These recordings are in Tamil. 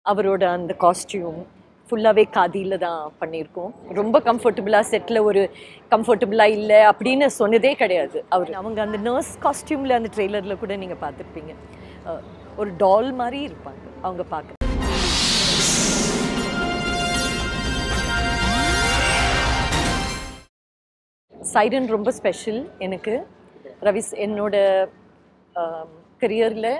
அவரோட அந்த காஸ்டியூம் ஃபுல்லாகவே காதியில் தான் பண்ணியிருக்கோம் ரொம்ப கம்ஃபர்டபுளாக செட்டில் ஒரு கம்ஃபர்டபுளாக இல்லை அப்படின்னு சொன்னதே கிடையாது அவர் அவங்க அந்த நர்ஸ் காஸ்டியூமில் அந்த ட்ரெய்லரில் கூட நீங்கள் பார்த்துருப்பீங்க அஹ், ஒரு டால் மாதிரி இருப்பாங்க அவங்க பார்க்க சைரன் ரொம்ப ஸ்பெஷல் எனக்கு ரவி என்னோட கரியரில்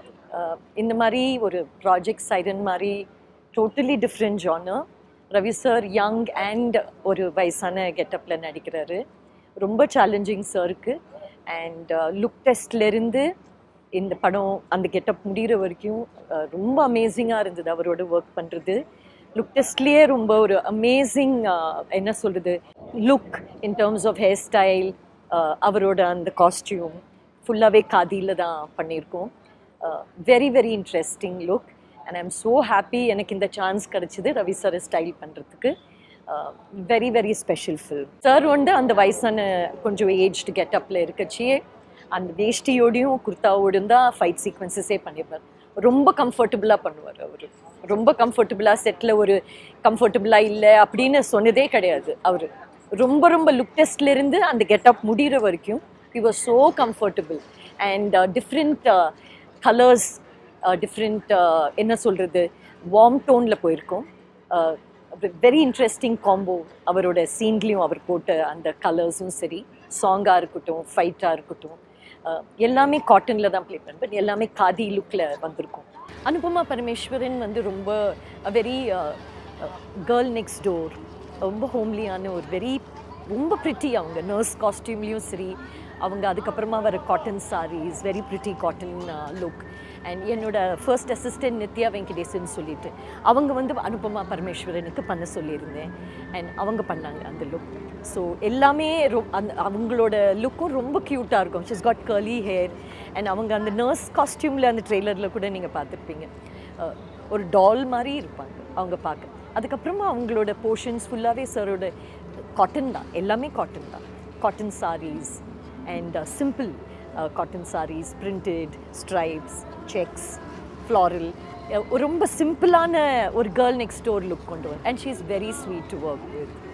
இந்த மாதிரி ஒரு ப்ராஜெக்ட் சைரன் மாதிரி totally different genre Ravi sir young and ஒரு வயசான கெட்டப்பில் நடிக்கிறாரு ரொம்ப சேலஞ்சிங் சாருக்கு அண்ட் லுக் டெஸ்ட்லேருந்து இந்த படம் அந்த கெட்டப் முடிகிற வரைக்கும் அஹ், ரொம்ப அமேசிங்காக இருந்தது அவரோட ஒர்க் பண்ணுறது லுக் டெஸ்ட்லேயே ரொம்ப ஒரு அமேசிங் என்ன சொல்கிறது look in terms of hair style அவரோட அந்த காஸ்டியூம் ஃபுல்லாகவே காதியில் தான் பண்ணியிருக்கோம் very very interesting look and I'm so happy எனக்கு இந்த சான்ஸ் கிடச்சிது ரவி சாரை ஸ்டைல் பண்ணுறதுக்கு very very special film sir வந்து அந்த வயசான கொஞ்சம் ஏஜ்டு கெட்டப்பில் இருக்கச்சியே அந்த வேஷ்டியோடையும் குர்த்தாவோடையும் தான் ஃபைட் சீக்வன்சஸே பண்ணியிருப்பார் ரொம்ப கம்ஃபர்டபுளாக பண்ணுவார் அவர் ரொம்ப கம்ஃபர்டபுளாக செட்டில் ஒரு கம்ஃபர்டபுளாக இல்லை அப்படின்னு சொன்னதே கிடையாது அவர் ரொம்ப ரொம்ப லுக் டெஸ்ட்லேருந்து அந்த கெட்டப் முடிகிற வரைக்கும் he was so comfortable and uh, different uh, colors different என்ன சொல்கிறது வார்ம் டோனில் போயிருக்கோம் வெரி இன்ட்ரெஸ்டிங் காம்போ அவரோட சீன்லேயும் அவர் போட்ட அந்த கலர்ஸும் சரி சாங்காக இருக்கட்டும் ஃபைட்டாக இருக்கட்டும் அஹ், எல்லாமே காட்டனில் தான் ப்ளே பண்ணுவேன் எல்லாமே காதி லுக்கில் வந்திருக்கும் அனுபமா பரமேஸ்வரன் வந்து ரொம்ப வெரி கேர்ள் நெக்ஸ்ட் டோர் ரொம்ப ஹோம்லியான ஒரு வெரி ரொம்ப ப்ரிட்டி அவங்க நர்ஸ் காஸ்டியூம்லேயும் சரி அவங்க அதுக்கப்புறமா வர cotton saris very pretty cotton look and என்னோட ஃபர்ஸ்ட் அசிஸ்டன்ட் நித்யா வெங்கடேசன் சொல்லிட்டு அவங்க வந்து அனுபமா பரமேஸ்வரனுக்கு பண்ண சொல்லியிருந்தேன் அண்ட் அவங்க பண்ணாங்க அந்த லுக் ஸோ எல்லாமே ரொ அந்த அவங்களோட லுக்கும் ரொம்ப க்யூட்டாக இருக்கும் she's got curly hair and அவங்க அந்த நர்ஸ் காஸ்டியூமில் அந்த ட்ரெய்லரில் கூட நீங்கள் பார்த்துருப்பீங்க அஹ், ஒரு டால் மாதிரி இருப்பாங்க அவங்க பார்க்க அதுக்கப்புறமா அவங்களோட போர்ஷன்ஸ் ஃபுல்லாகவே சரோட காட்டன் தான் எல்லாமே காட்டன் தான் cotton saris and simple cotton saris printed stripes checks floral ரொம்ப சிம்பிளான ஒரு கேர்ள் நெக்ஸ்ட் டோர் லுக் கொண்டு வந்து and she is very sweet to work with